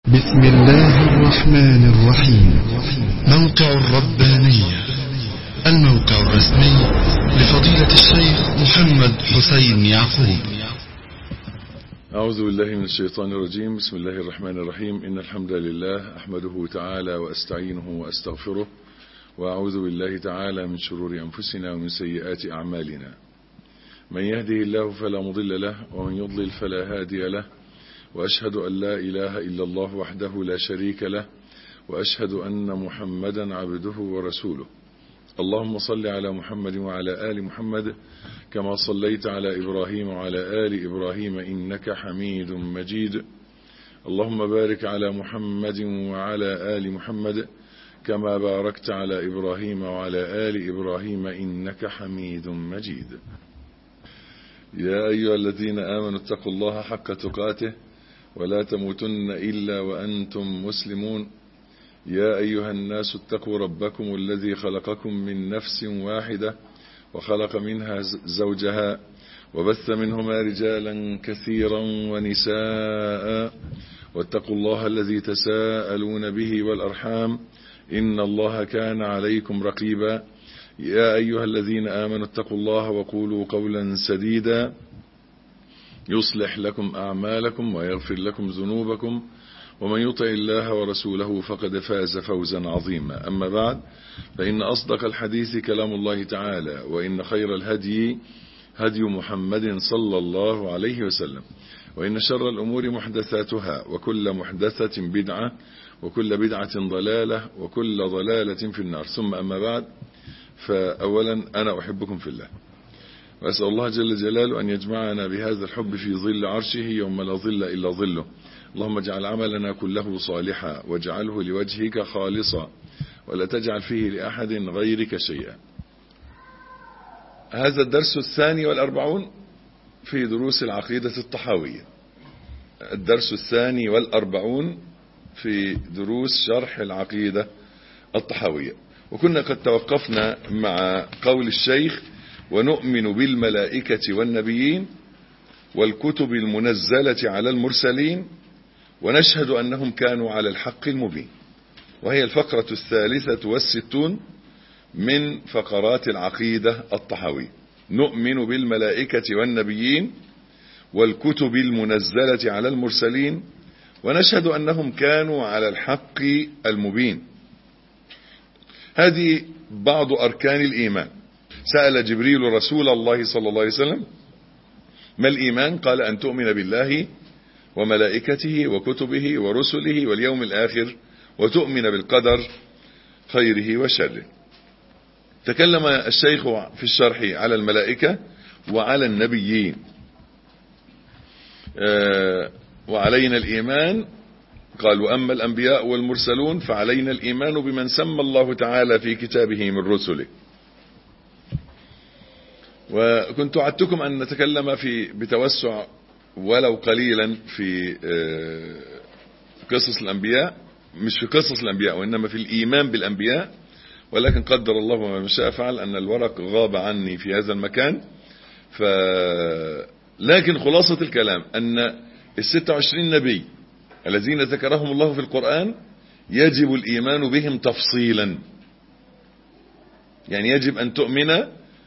بسم الله الرحمن الرحيم موقع الربانية الموقع الرسمي لفضيلة الشيخ محمد حسين يعقوب أعوذ بالله من الشيطان الرجيم بسم الله الرحمن الرحيم إن الحمد لله أحمده تعالى وأستعينه وأستغفره وأعوذ بالله تعالى من شرور أنفسنا ومن سيئات أعمالنا من يهده الله فلا مضل له ومن يضلل فلا هادي له وأشهد أن لا إله إلا الله وحده لا شريك له وأشهد أن محمدا عبده ورسوله اللهم صل على محمد وعلى آل محمد كما صليت على إبراهيم وعلى آل إبراهيم إنك حميد مجيد اللهم بارك على محمد وعلى آل محمد كما باركت على إبراهيم وعلى آل إبراهيم إنك حميد مجيد يا أيها الذين آمنوا اتقوا الله حق تقاته ولا تموتن إلا وأنتم مسلمون يا أيها الناس اتقوا ربكم الذي خلقكم من نفس واحدة وخلق منها زوجها وبث منهما رجالا كثيرا ونساء واتقوا الله الذي تساءلون به والأرحام إن الله كان عليكم رقيبا يا أيها الذين آمنوا اتقوا الله وقولوا قولا سديدا يصلح لكم أعمالكم ويغفر لكم ذنوبكم ومن يطع الله ورسوله فقد فاز فوزا عظيما أما بعد فإن أصدق الحديث كلام الله تعالى وإن خير الهدي هدي محمد صلى الله عليه وسلم وإن شر الأمور محدثاتها وكل محدثة بدعة وكل بدعة ضلالة وكل ضلالة في النار ثم أما بعد فأولا أنا أحبكم في الله وأسأل الله جل جلاله أن يجمعنا بهذا الحب في ظل عرشه يوم لا ظل إلا ظله اللهم اجعل عملنا كله صالحا واجعله لوجهك خالصا ولا تجعل فيه لأحد غيرك شيئا هذا الدرس الثاني والأربعون في دروس العقيدة الطحاوية الدرس الثاني والأربعون في دروس شرح العقيدة الطحاوية وكنا قد توقفنا مع قول الشيخ ونؤمن بالملائكة والنبيين والكتب المنزلة على المرسلين ونشهد أنهم كانوا على الحق المبين وهي الفقرة الثالثة والستون من فقرات العقيدة الطحاوية نؤمن بالملائكة والنبيين والكتب المنزلة على المرسلين ونشهد أنهم كانوا على الحق المبين هذه بعض أركان الإيمان سأل جبريل رسول الله صلى الله عليه وسلم ما الإيمان قال أن تؤمن بالله وملائكته وكتبه ورسله واليوم الآخر وتؤمن بالقدر خيره وشره تكلم الشيخ في الشرح على الملائكة وعلى النبيين وعلينا الإيمان قال وأما الأنبياء والمرسلون فعلينا الإيمان بمن سمى الله تعالى في كتابه من رسله وكنت وعدتكم أن نتكلم في بتوسع ولو قليلا في قصص الأنبياء مش في قصص الأنبياء وإنما في الإيمان بالأنبياء ولكن قدر الله ما شاء فعل أن الورق غاب عني في هذا المكان ف لكن خلاصة الكلام أن الستة وعشرين نبي الذين ذكرهم الله في القرآن يجب الإيمان بهم تفصيلا يعني يجب أن تؤمن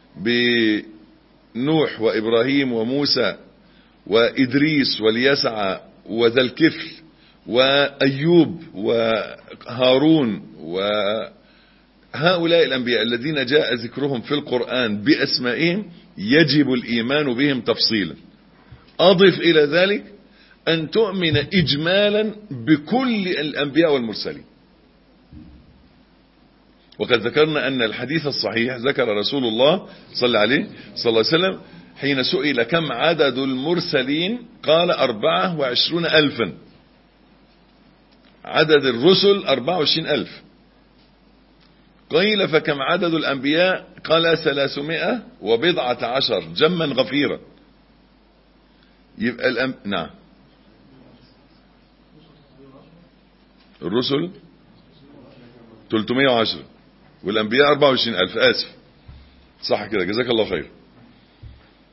بنوح وإبراهيم وموسى وإدريس واليسع وذا الكفل وأيوب وهارون وهؤلاء الأنبياء الذين جاء ذكرهم في القرآن بأسمائهم يجب الإيمان بهم تفصيلا أضف إلى ذلك أن تؤمن إجمالا بكل الأنبياء والمرسلين وقد ذكرنا أن الحديث الصحيح ذكر رسول الله صلى عليه صلى الله عليه وسلم حين سئل كم عدد المرسلين قال أربعة وعشرون ألفا عدد الرسل أربعة وعشرين ألف قيل فكم عدد الأنبياء قال ثلاثمائة وبضعة عشر جما غفيرا يبقى الأم... نعم الرسل 310 والأنبياء 24000 آسف صح كده جزاك الله خير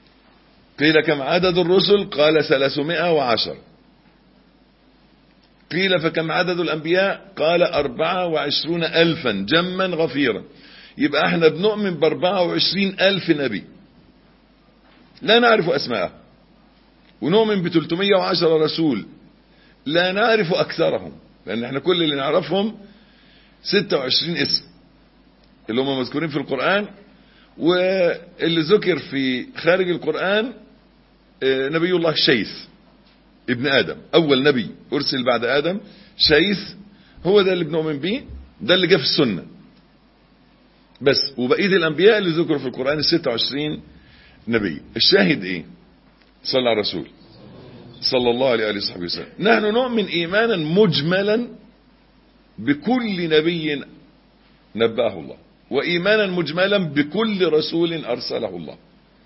قيل كم عدد الرسل قال 310 قيل فكم عدد الأنبياء قال أربعة وعشرون ألفا جما غفيرا يبقى احنا بنؤمن بأربعة وعشرين ألف نبي لا نعرف أسماءه ونؤمن ب 310 رسول لا نعرف أكثرهم لأن احنا كل اللي نعرفهم 26 اسم اللي هم مذكورين في القرآن واللي ذكر في خارج القرآن نبي الله شيث ابن آدم أول نبي أرسل بعد آدم شيث هو ده اللي بنؤمن بيه ده اللي جاء في السنة بس وبقية الأنبياء اللي ذكروا في القرآن ال 26 نبي الشاهد إيه صلى على الرسول صلى الله عليه وآله وصحبه وسلم نحن نؤمن إيمانا مجملا بكل نبي نبأه الله وإيمانا مجملا بكل رسول أرسله الله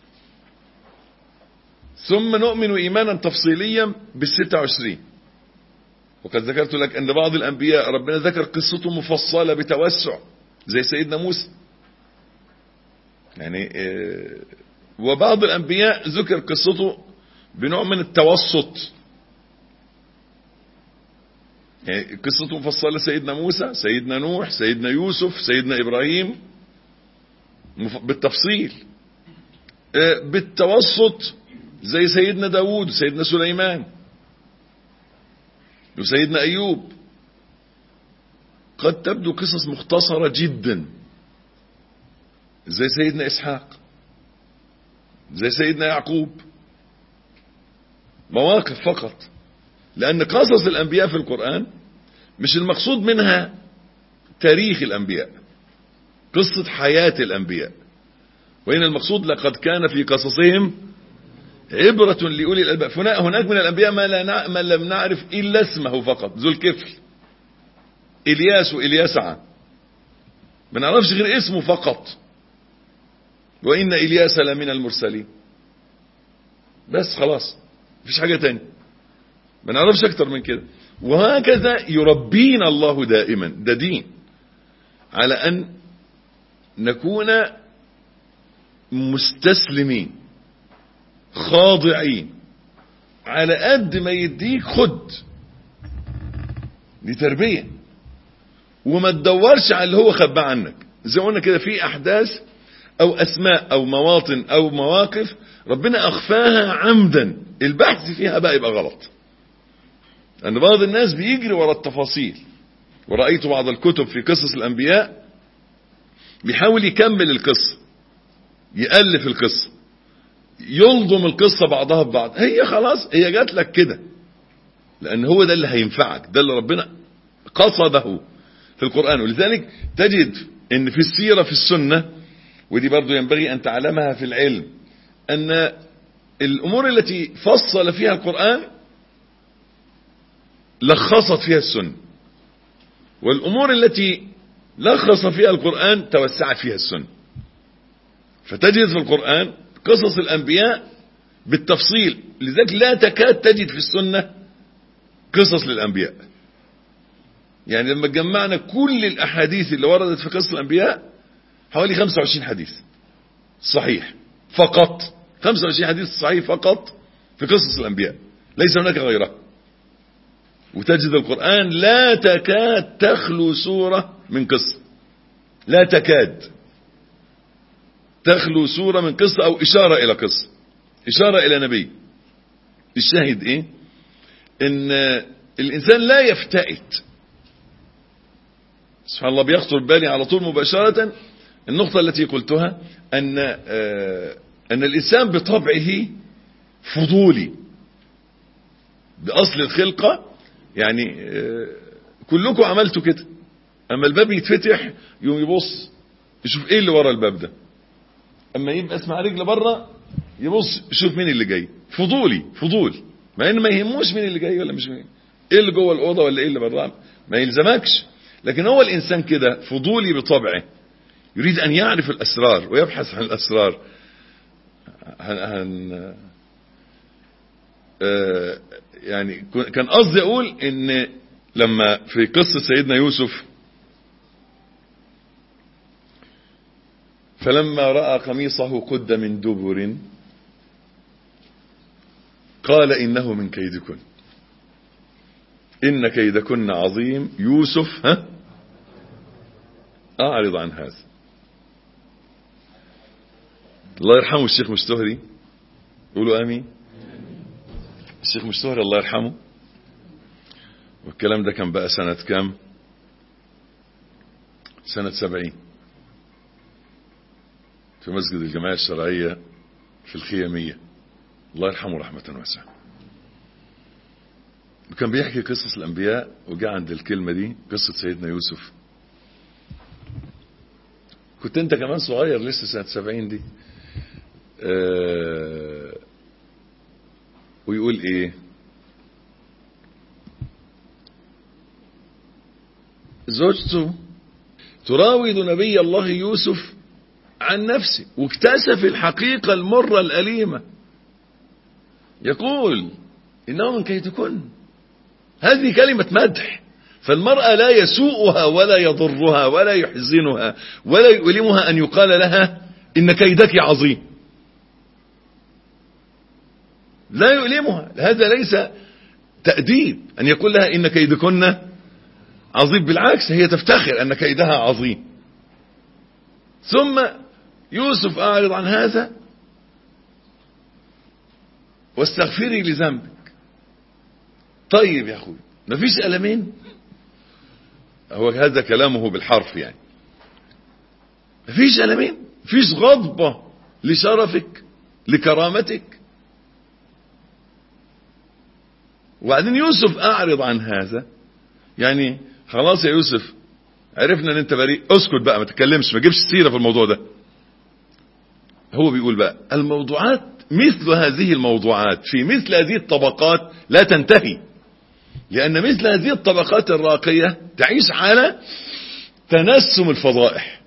ثم نؤمن إيمانا تفصيليا بالستة وعشرين وقد ذكرت لك أن بعض الأنبياء ربنا ذكر قصته مفصلة بتوسع زي سيدنا موسى يعني وبعض الأنبياء ذكر قصته بنوع من التوسط يعني قصته مفصلة سيدنا موسى سيدنا نوح سيدنا يوسف سيدنا إبراهيم بالتفصيل بالتوسط زي سيدنا داود وسيدنا سليمان وسيدنا أيوب قد تبدو قصص مختصرة جدا زي سيدنا إسحاق زي سيدنا يعقوب مواقف فقط لأن قصص الأنبياء في القرآن مش المقصود منها تاريخ الأنبياء قصة حياة الأنبياء وإن المقصود لقد كان في قصصهم عبرة لأولي الألباب هناك من الأنبياء ما, لا ما لم نعرف إلا اسمه فقط ذو الكفل إلياس وإلياسع ما نعرفش غير اسمه فقط وإن إلياس لمن المرسلين بس خلاص مفيش حاجة تاني ما نعرفش أكتر من كده وهكذا يربينا الله دائما ده دين على أن نكون مستسلمين خاضعين على قد ما يديك خد دي تربية وما تدورش على اللي هو خباه عنك زي ما قلنا كده في أحداث أو أسماء أو مواطن أو مواقف ربنا أخفاها عمدا البحث فيها بقى يبقى غلط أن بعض الناس بيجري ورا التفاصيل ورأيت بعض الكتب في قصص الأنبياء بيحاول يكمل القصة يألف القصة يلضم القصة بعضها ببعض هي خلاص هي جات لك كده لأن هو ده اللي هينفعك ده اللي ربنا قصده في القرآن ولذلك تجد ان في السيرة في السنة ودي برضو ينبغي أن تعلمها في العلم أن الأمور التي فصل فيها القرآن لخصت فيها السنة والأمور التي لخص فيها القرآن توسعت فيها السنة فتجد في القرآن قصص الأنبياء بالتفصيل لذلك لا تكاد تجد في السنة قصص للأنبياء يعني لما جمعنا كل الأحاديث اللي وردت في قصص الأنبياء حوالي 25 حديث صحيح فقط 25 حديث صحيح فقط في قصص الأنبياء ليس هناك غيرها وتجد القرآن لا تكاد تخلو سورة من قصة لا تكاد تخلو سورة من قصة أو إشارة إلى قصة إشارة إلى نبي الشاهد إيه إن الإنسان لا يفتئت سبحان الله بيخطر بالي على طول مباشرة النقطة التي قلتها أن أن الإنسان بطبعه فضولي بأصل الخلقة يعني كلكم عملتوا كده أما الباب يتفتح يوم يبص يشوف إيه اللي ورا الباب ده أما يبقى اسمع رجل بره يبص يشوف مين اللي جاي فضولي فضول مع إن ما يهموش مين اللي جاي ولا مش مين إيه اللي جوه الأوضة ولا إيه اللي بره ما يلزمكش لكن هو الإنسان كده فضولي بطبعه يريد أن يعرف الأسرار ويبحث عن الأسرار هن هن آه يعني كان قصدي أقول إن لما في قصة سيدنا يوسف فلما رأى قميصه قد من دبر قال إنه من كيدكن إن كيدكن عظيم يوسف ها أعرض عن هذا الله يرحمه الشيخ مستهري قولوا آمين الشيخ مستهري الله يرحمه والكلام ده كان بقى سنة كام سنة سبعين في مسجد الجماعة الشرعية في الخيامية الله يرحمه رحمة واسعة وكان بيحكي قصص الأنبياء وجاء عند الكلمة دي قصة سيدنا يوسف كنت انت كمان صغير لسه سنة سبعين دي آه ويقول ايه زوجته تراود نبي الله يوسف عن نفسه واكتشف الحقيقة المرة الأليمة يقول إنه من كيدكن هذه كلمة مدح فالمرأة لا يسوءها ولا يضرها ولا يحزنها ولا يؤلمها أن يقال لها إن كيدك عظيم لا يؤلمها هذا ليس تأديب أن يقول لها إن كيدكن عظيم بالعكس هي تفتخر أن كيدها عظيم ثم يوسف أعرض عن هذا واستغفري لذنبك طيب يا أخوي مفيش ألمين هو هذا كلامه بالحرف يعني مفيش ألمين مفيش غضبة لشرفك لكرامتك وبعدين يوسف أعرض عن هذا يعني خلاص يا يوسف عرفنا ان انت بريء اسكت بقى ما تتكلمش ما تجيبش سيره في الموضوع ده هو بيقول بقى الموضوعات مثل هذه الموضوعات في مثل هذه الطبقات لا تنتهي لأن مثل هذه الطبقات الراقية تعيش على تنسم الفضائح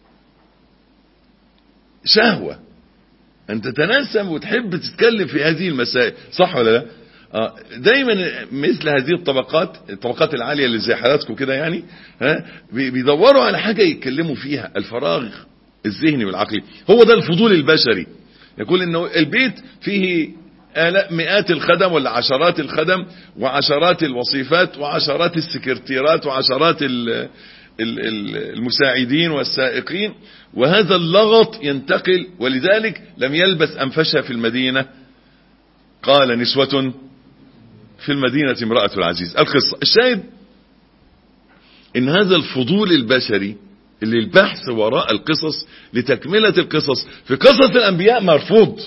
شهوة أن تتنسم وتحب تتكلم في هذه المسائل صح ولا لا آه دايما مثل هذه الطبقات الطبقات العالية اللي زي حالاتكم كده يعني ها بيدوروا على حاجة يتكلموا فيها الفراغ الذهني والعقلي هو ده الفضول البشري يقول انه البيت فيه آلاف مئات الخدم ولا عشرات الخدم وعشرات الوظيفات وعشرات السكرتيرات وعشرات المساعدين والسائقين وهذا اللغط ينتقل ولذلك لم يلبس أنفشها في المدينة قال نسوة في المدينة امرأة العزيز القصة الشاهد ان هذا الفضول البشري اللي البحث وراء القصص لتكملة القصص في قصص الأنبياء مرفوض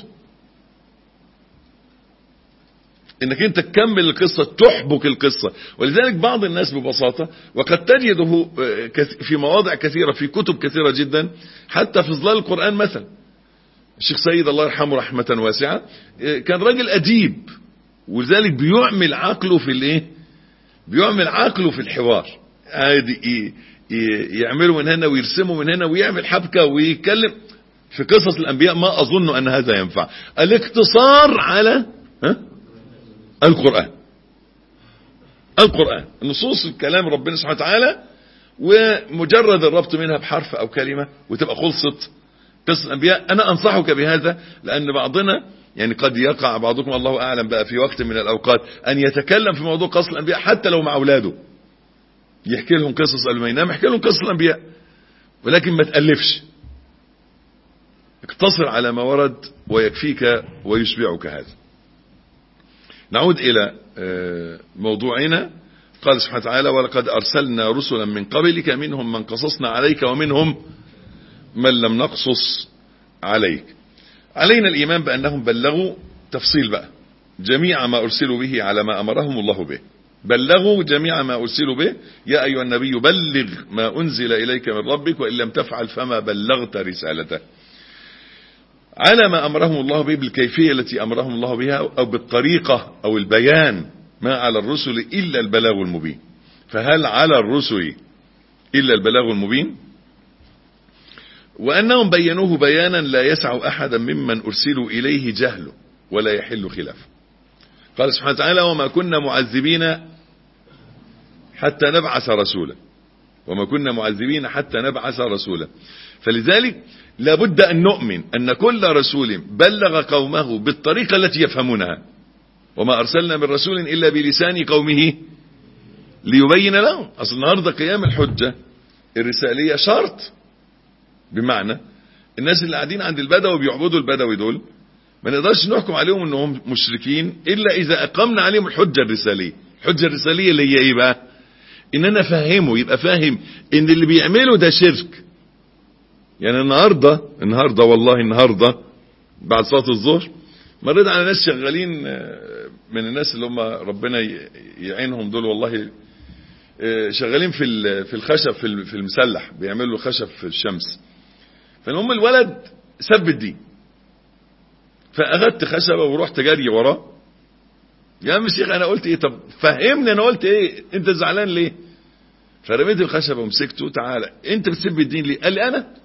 انك انت تكمل القصة تحبك القصة ولذلك بعض الناس ببساطة وقد تجده في مواضع كثيرة في كتب كثيرة جدا حتى في ظلال القرآن مثلا الشيخ سيد الله يرحمه رحمة واسعة كان راجل أديب ولذلك بيعمل عقله في الايه بيعمل عقله في الحوار عادي يعملوا من هنا ويرسموا من هنا ويعمل حبكة ويتكلم في قصص الأنبياء ما أظن أن هذا ينفع الاقتصار على ها القرآن القرآن نصوص الكلام ربنا سبحانه وتعالى ومجرد الربط منها بحرف أو كلمة وتبقى خلصت قصة الأنبياء أنا أنصحك بهذا لأن بعضنا يعني قد يقع بعضكم الله أعلم بقى في وقت من الأوقات أن يتكلم في موضوع قصة الأنبياء حتى لو مع أولاده يحكي لهم قصص قبل ما ينام يحكي لهم قصص الأنبياء ولكن ما تألفش اقتصر على ما ورد ويكفيك ويشبعك هذا نعود إلى موضوعنا قال سبحانه وتعالى ولقد أرسلنا رسلا من قبلك منهم من قصصنا عليك ومنهم من لم نقصص عليك علينا الإيمان بأنهم بلغوا تفصيل بقى جميع ما أرسلوا به على ما أمرهم الله به بلغوا جميع ما أرسلوا به يا أيها النبي بلغ ما أنزل إليك من ربك وإن لم تفعل فما بلغت رسالته على ما أمرهم الله به بالكيفية التي أمرهم الله بها أو بالطريقة أو البيان ما على الرسل إلا البلاغ المبين فهل على الرسل إلا البلاغ المبين وأنهم بينوه بيانا لا يسع أحدا ممن أرسلوا إليه جهله ولا يحل خلافه قال سبحانه وتعالى وما كنا معذبين حتى نبعث رسولا وما كنا معذبين حتى نبعث رسولا فلذلك لابد أن نؤمن أن كل رسول بلغ قومه بالطريقة التي يفهمونها وما أرسلنا من رسول إلا بلسان قومه ليبين لهم اصل النهارده قيام الحجه الرساليه شرط بمعنى الناس اللي قاعدين عند البدوي بيعبدوا البدوي دول ما نقدرش نحكم عليهم انهم مشركين الا اذا اقمنا عليهم الحجه الرساليه الحجه الرساليه اللي هي ايه بقى ان انا افهمه يبقى فاهم ان اللي بيعمله ده شرك يعني النهارده النهارده والله النهارده بعد صلاه الظهر مريت على ناس شغالين من الناس اللي هم ربنا يعينهم دول والله شغالين في في الخشب في المسلح بيعملوا خشب في الشمس فالمهم الولد سب الدين فاخدت خشبه ورحت جري وراه يا عم الشيخ انا قلت ايه طب فهمني انا قلت ايه انت زعلان ليه فرميت الخشبه ومسكته تعالى انت بتسب الدين ليه قال لي انا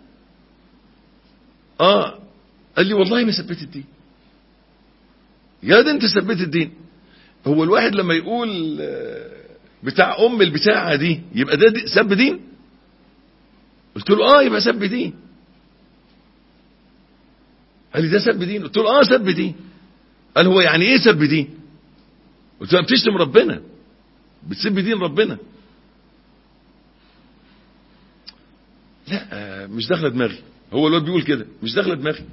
اه قال لي والله ما سبيت الدين يا ده انت سبيت الدين هو الواحد لما يقول بتاع ام البتاعه دي يبقى ده دي سب دين قلت له اه يبقى سب دين قال لي ده سب دين قلت له اه سب دين قال هو يعني ايه سب دين قلت له بتشتم ربنا بتسب دين ربنا لا مش داخله دماغي هو الواد بيقول كده مش داخله دماغي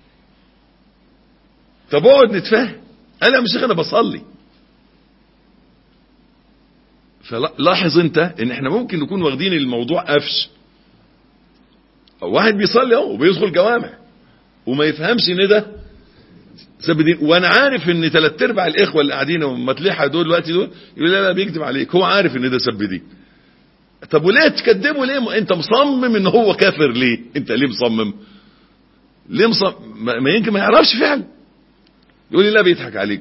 طب اقعد نتفاهم انا يا شيخ انا بصلي فلاحظ انت ان احنا ممكن نكون واخدين الموضوع قفش واحد بيصلي اهو وبيدخل جوامع وما يفهمش ان ده سب دين وانا عارف ان ثلاث ارباع الاخوه اللي قاعدين ومتلحه دول دلوقتي دول يقول لا لا بيكذب عليك هو عارف ان ده سب دين طب وليه تكذبه ليه انت مصمم ان هو كافر ليه انت ليه مصمم ليه مصمم ما يمكن ما يعرفش فعلا يقول لي لا بيضحك عليك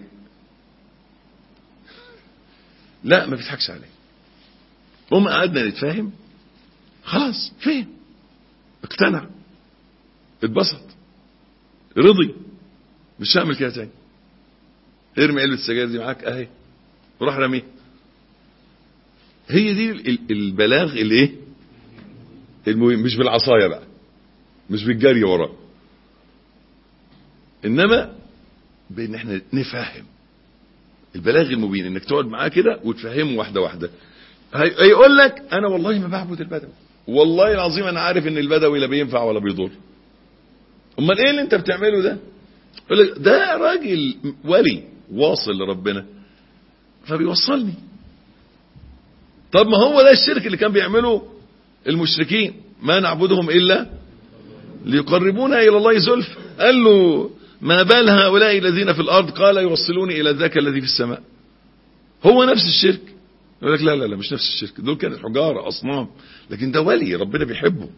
لا ما بيضحكش عليك قوم قعدنا نتفاهم خلاص فهم اقتنع اتبسط رضي مش هعمل كده تاني ارمي علبه السجاير دي معاك اهي وراح رميها هي دي البلاغ الايه المهم مش بالعصايه بقى مش بالجري وراه انما بان احنا نفهم البلاغ المبين انك تقعد معاه كده وتفهمه واحده واحده هيقول لك انا والله ما بعبد البدوي والله العظيم انا عارف ان البدوي لا بينفع ولا بيضر امال ايه اللي انت بتعمله ده يقول لك ده راجل ولي واصل لربنا فبيوصلني طب ما هو ده الشرك اللي كان بيعمله المشركين ما نعبدهم الا ليقربونا الى الله زلف قال له ما بال هؤلاء الذين في الارض قال يوصلوني الى ذاك الذي في السماء هو نفس الشرك يقول لك لا لا لا مش نفس الشرك دول كانت حجاره اصنام لكن ده ولي ربنا بيحبه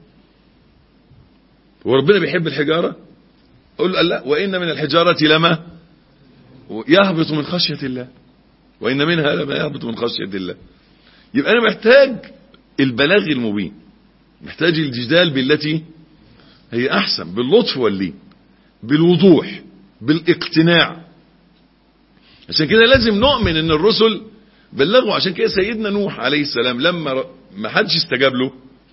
هو ربنا بيحب الحجاره قل له لا وان من الحجاره لما يهبط من خشيه الله وان منها لما يهبط من خشيه الله يبقى انا محتاج البلاغ المبين محتاج الجدال بالتي هي احسن باللطف واللين بالوضوح بالاقتناع عشان كده لازم نؤمن ان الرسل بلغوا عشان كده سيدنا نوح عليه السلام لما ما حدش استجاب له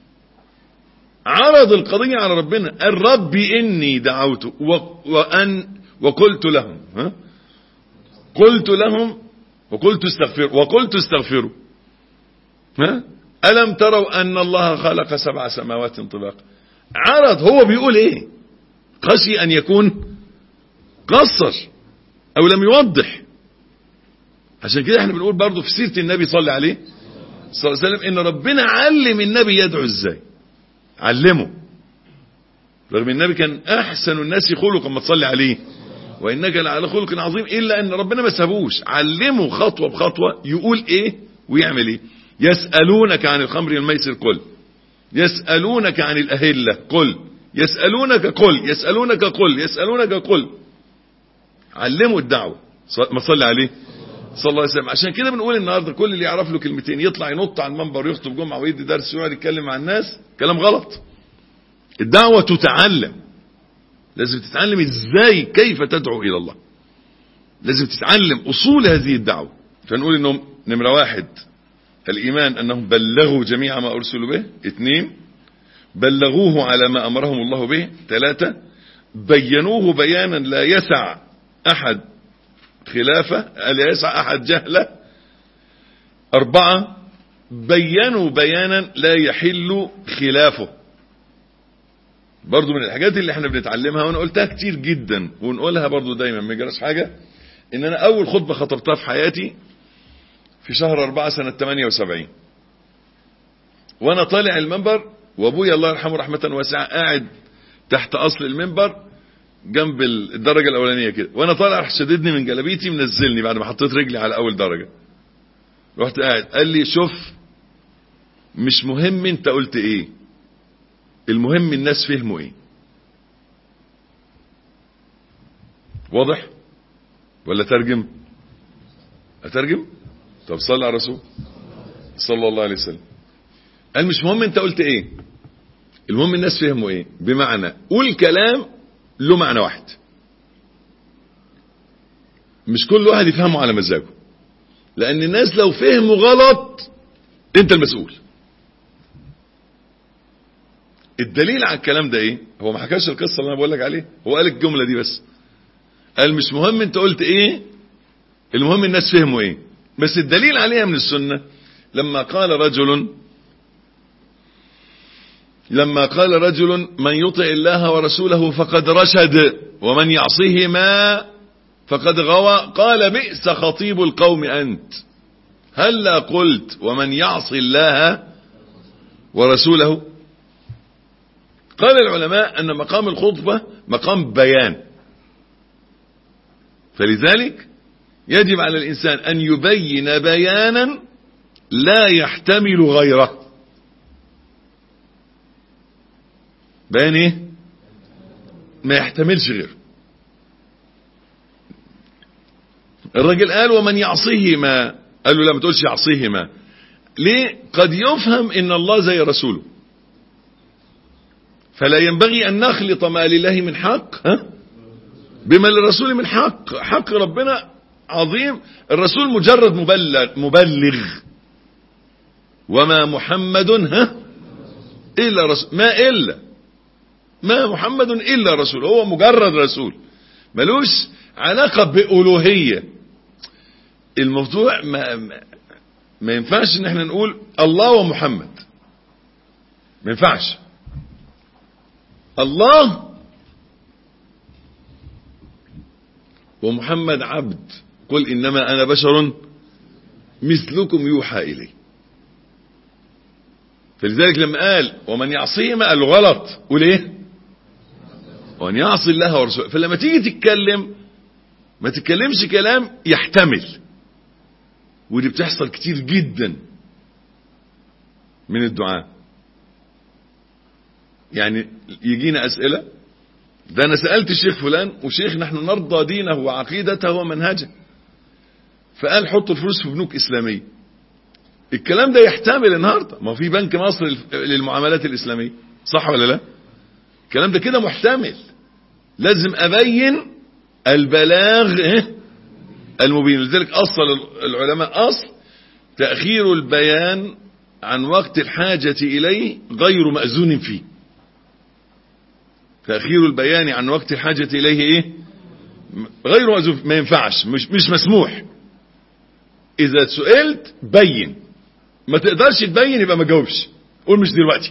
عرض القضية على ربنا قال ربي إني دعوت وأن وقلت لهم ها قلت لهم وقلت استغفروا وقلت استغفروا ها ألم تروا أن الله خلق سبع سماوات طباقا عرض هو بيقول ايه خشي أن يكون قصر أو لم يوضح عشان كده احنا بنقول برضه في سيرة النبي صلى عليه صلى الله عليه وسلم ان ربنا علم النبي يدعو ازاي علمه رغم النبي كان احسن الناس خلقا ما تصلي عليه وانك لعلى خلق عظيم الا ان ربنا ما سابوش علمه خطوه بخطوه يقول ايه ويعمل ايه يسالونك عن الخمر والميسر قل يسالونك عن الاهله قل يسالونك قل يسالونك قل يسالونك قل علموا الدعوه ما صلي عليه صلى الله عليه وسلم عشان كده بنقول النهارده كل اللي يعرف له كلمتين يطلع ينط على المنبر ويخطب جمعه ويدي درس ويقعد يتكلم مع الناس كلام غلط الدعوه تتعلم لازم تتعلم ازاي كيف تدعو الى الله لازم تتعلم اصول هذه الدعوه فنقول انهم نمره واحد الايمان انهم بلغوا جميع ما ارسلوا به اثنين بلغوه على ما امرهم الله به ثلاثه بينوه بيانا لا يسع احد خلافة لا يسع أحد جهلة أربعة بينوا بيانا لا يحل خلافه برضو من الحاجات اللي احنا بنتعلمها وانا قلتها كتير جدا ونقولها برضو دايما ما يجراش حاجة ان انا اول خطبة خطبتها في حياتي في شهر اربعة سنة 78 وانا طالع المنبر وابويا الله يرحمه رحمة واسعة قاعد تحت اصل المنبر جنب الدرجة الاولانية كده وانا طالع راح شددني من جلابيتي منزلني بعد ما حطيت رجلي على اول درجة رحت قاعد قال لي شوف مش مهم انت قلت ايه المهم الناس فهموا ايه واضح ولا ترجم اترجم طب صلى على الرسول صلى الله عليه وسلم قال مش مهم انت قلت ايه المهم الناس فهموا ايه بمعنى قول كلام له معنى واحد مش كل واحد يفهمه على مزاجه لان الناس لو فهموا غلط انت المسؤول الدليل على الكلام ده ايه هو ما حكاش القصه اللي انا بقول لك عليه هو قال الجمله دي بس قال مش مهم انت قلت ايه المهم الناس فهموا ايه بس الدليل عليها من السنه لما قال رجل لما قال رجل من يطع الله ورسوله فقد رشد ومن يعصهما فقد غوى قال بئس خطيب القوم انت هلا قلت ومن يعص الله ورسوله قال العلماء أن مقام الخطبة مقام بيان فلذلك يجب على الإنسان أن يبين بيانا لا يحتمل غيره بيان ايه ما يحتملش غيره الراجل قال ومن يعصيهما قال له لا ما تقولش يعصيهما ليه قد يفهم ان الله زي رسوله فلا ينبغي أن نخلط ما لله من حق ها؟ بما للرسول من حق حق ربنا عظيم الرسول مجرد مبلغ, مبلغ وما محمد ها إلا رسول ما إلا ما محمد إلا رسول هو مجرد رسول ملوش علاقة بألوهية الموضوع ما, ما ينفعش ان احنا نقول الله ومحمد ما ينفعش الله ومحمد عبد قل إنما أنا بشر مثلكم يوحى إلي فلذلك لما قال ومن يعصيهما قال له غلط قول ايه ومن يعصي الله ورسوله فلما تيجي تتكلم ما تتكلمش كلام يحتمل ودي بتحصل كتير جدا من الدعاء يعني يجينا أسئلة ده أنا سألت الشيخ فلان وشيخ نحن نرضى دينه وعقيدته ومنهجه فقال حطوا الفلوس في بنوك إسلامية الكلام ده يحتمل النهاردة ما في بنك مصر للمعاملات الإسلامية صح ولا لا الكلام ده كده محتمل لازم أبين البلاغ المبين لذلك أصل العلماء أصل تأخير البيان عن وقت الحاجة إليه غير مأذون فيه تأخير البيان عن وقت الحاجة إليه إيه غير مأذون ما ينفعش مش, مش مسموح إذا سئلت بين ما تقدرش تبين يبقى ما جاوبش قول مش دلوقتي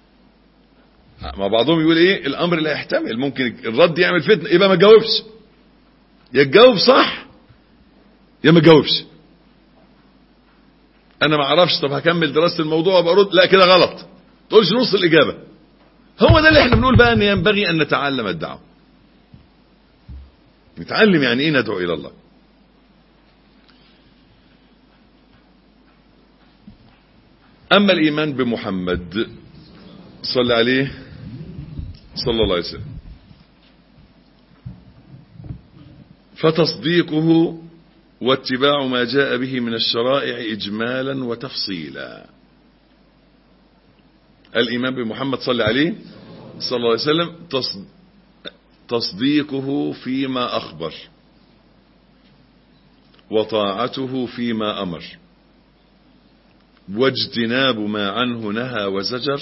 ما بعضهم يقول ايه الامر لا يحتمل ممكن الرد يعمل فتنه يبقى ما تجاوبش يا تجاوب صح يا ما تجاوبش انا ما اعرفش طب هكمل دراسه الموضوع وابقى ارد لا كده غلط تقولش نص الاجابه هو ده اللي احنا بنقول بقى ان ينبغي ان نتعلم الدعوه نتعلم يعني ايه ندعو الى الله اما الايمان بمحمد صلى عليه صلى الله عليه وسلم فتصديقه واتباع ما جاء به من الشرائع إجمالا وتفصيلا الإيمان بمحمد صلى عليه صلى الله عليه وسلم تصديقه فيما أخبر وطاعته فيما أمر واجتناب ما عنه نهى وزجر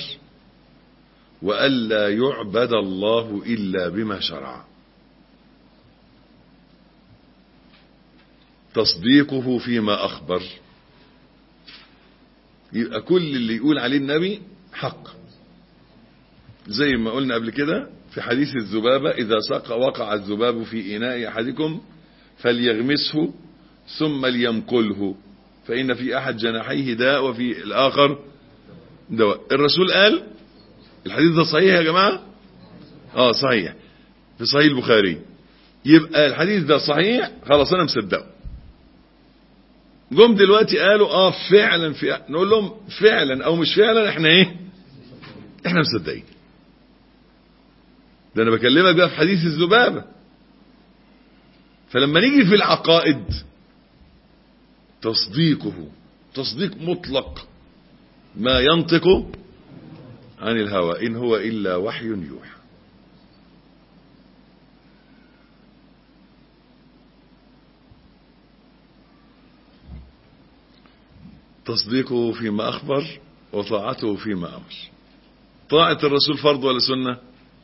وألا يعبد الله إلا بما شرع تصديقه فيما أخبر يبقى كل اللي يقول عليه النبي حق زي ما قلنا قبل كده في حديث الذبابة إذا سق وقع الذباب في إناء أحدكم فليغمسه ثم ليمقله فإن في أحد جناحيه داء وفي الآخر دواء الرسول قال الحديث ده صحيح يا جماعة اه صحيح في صحيح البخاري يبقى الحديث ده صحيح خلاص انا مصدقه جم دلوقتي قالوا اه فعلا في نقول لهم فعلا او مش فعلا احنا ايه احنا مصدقين ده انا بكلمك بقى في حديث الذبابه فلما نيجي في العقائد تصديقه تصديق مطلق ما ينطق عن الهوى إن هو إلا وحي يوحى تصديقه فيما أخبر وطاعته فيما أمر طاعة الرسول فرض ولا سنة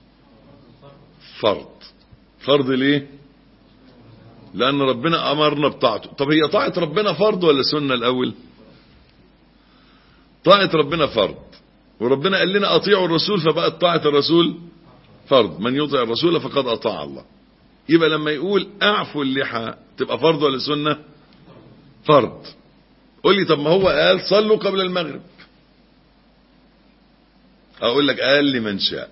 فرض فرض ليه لأن ربنا أمرنا بطاعته طب هي طاعة ربنا فرض ولا سنة الأول طاعة ربنا فرض وربنا قال لنا أطيعوا الرسول فبقت طاعة الرسول فرض من يطيع الرسول فقد أطاع الله يبقى لما يقول أعفوا اللحى تبقى فرض ولا سنة فرض قول لي طب ما هو قال صلوا قبل المغرب أقول لك قال لمن شاء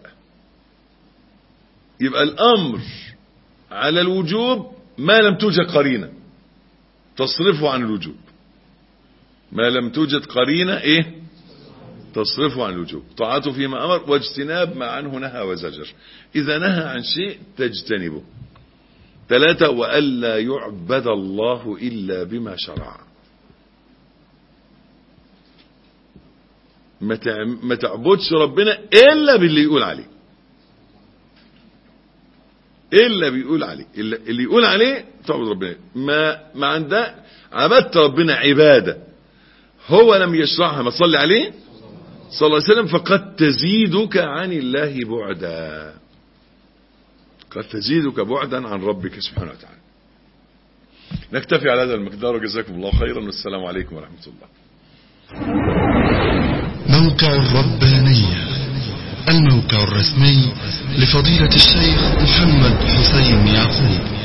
يبقى الأمر على الوجوب ما لم توجد قرينة تصرفه عن الوجوب ما لم توجد قرينة ايه تصرفه عن الوجوب طاعته فيما امر واجتناب ما عنه نهى وزجر اذا نهى عن شيء تجتنبه ثلاثة وألا يعبد الله إلا بما شرع ما تعبدش ربنا إلا باللي يقول عليه إلا بيقول عليه اللي يقول عليه تعبد ربنا ما ما عندها عبدت ربنا عبادة هو لم يشرعها ما تصلي عليه صلى الله عليه وسلم فقد تزيدك عن الله بعدا قد تزيدك بعدا عن ربك سبحانه وتعالى نكتفي على هذا المقدار وجزاكم الله خيرا والسلام عليكم ورحمة الله موقع الربانية الموقع الرسمي لفضيلة الشيخ محمد حسين يعقوب